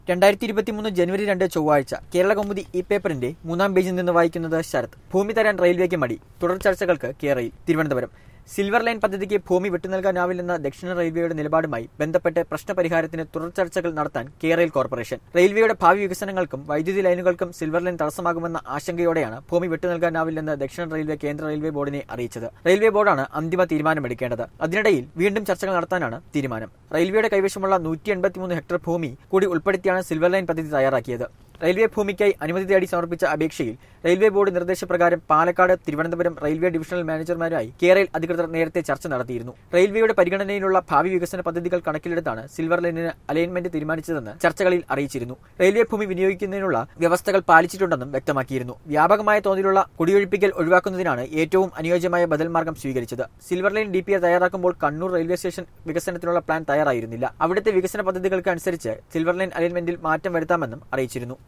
രണ്ടായിരത്തി ഇരുപത്തിമൂന്ന് ജനുവരി രണ്ട് ചൊവ്വാഴ്ച കേരള കൗമുദി ഈ പേപ്പറിന്റെ മൂന്നാം പേജിൽ നിന്ന് വായിക്കുന്നത് ശരത് ഭൂമി തരാൻ റെയിൽവേക്ക് മടി തുടർ ചർച്ചകൾക്ക് കേരളയിൽ തിരുവനന്തപുരം സിൽവർ ലൈൻ പദ്ധതിക്ക് ഭൂമി വിട്ടുനൽകാനാവില്ലെന്ന ദക്ഷിണ റെയിൽവേയുടെ നിലപാടുമായി ബന്ധപ്പെട്ട് പ്രശ്നപരിഹാരത്തിന് തുടർ ചർച്ചകൾ നടത്താൻ കേരള കോർപ്പറേഷൻ റെയിൽവേയുടെ ഭാവി വികസനങ്ങൾക്കും വൈദ്യുതി ലൈനുകൾക്കും സിൽവർ ലൈൻ തടസ്സമാകുമെന്ന ആശങ്കയോടെയാണ് ഭൂമി വിട്ടുനൽകാനാവില്ലെന്ന് ദക്ഷിണ റെയിൽവേ കേന്ദ്ര റെയിൽവേ ബോർഡിനെ അറിയിച്ചത് റെയിൽവേ ബോർഡാണ് അന്തിമ തീരുമാനമെടുക്കേണ്ടത് അതിനിടയിൽ വീണ്ടും ചർച്ചകൾ നടത്താനാണ് തീരുമാനം റെയിൽവേയുടെ കൈവശമുള്ള നൂറ്റി എൺപത്തിമൂന്ന് ഹെക്ടർ ഭൂമി കൂടി ഉൾപ്പെടുത്തിയാണ് സിൽവർ ലൈൻ പദ്ധതി തയ്യാറാക്കിയത് റെയിൽവേ ഭൂമിക്കായി അനുമതി തേടി സമർപ്പിച്ച അപേക്ഷയിൽ റെയിൽവേ ബോർഡ് നിർദ്ദേശപ്രകാരം പാലക്കാട് തിരുവനന്തപുരം റെയിൽവേ ഡിവിഷണൽ മാനേജർമാരുമായി കേരള അധികൃതർ നേരത്തെ ചർച്ച നടത്തിയിരുന്നു റെയിൽവേയുടെ പരിഗണനയിലുള്ള ഭാവി വികസന പദ്ധതികൾ കണക്കിലെടുത്താണ് സിൽവർ ലൈനിന് അലൈൻമെന്റ് തീരുമാനിച്ചതെന്ന് ചർച്ചകളിൽ അറിയിച്ചിരുന്നു റെയിൽവേ ഭൂമി വിനിയോഗിക്കുന്നതിനുള്ള വ്യവസ്ഥകൾ പാലിച്ചിട്ടുണ്ടെന്നും വ്യക്തമാക്കിയിരുന്നു വ്യാപകമായ തോതിലുള്ള കുടിയൊഴിപ്പിക്കൽ ഒഴിവാക്കുന്നതിനാണ് ഏറ്റവും അനുയോജ്യമായ ബദൽ മാർഗം സ്വീകരിച്ചത് silver line D P R തയ്യാറാക്കുമ്പോൾ കണ്ണൂർ റെയിൽവേ സ്റ്റേഷൻ വികസനത്തിനുള്ള പ്ലാൻ തയ്യാറായിരുന്നില്ല അവിടുത്തെ വികസന പദ്ധതികൾക്ക് അനുസരിച്ച് സിൽവർ ലൈൻ അലൈൻമെന്റിൽ മാറ്റം വരുത്താമെന്നും അറിയിച്ചിരുന്നു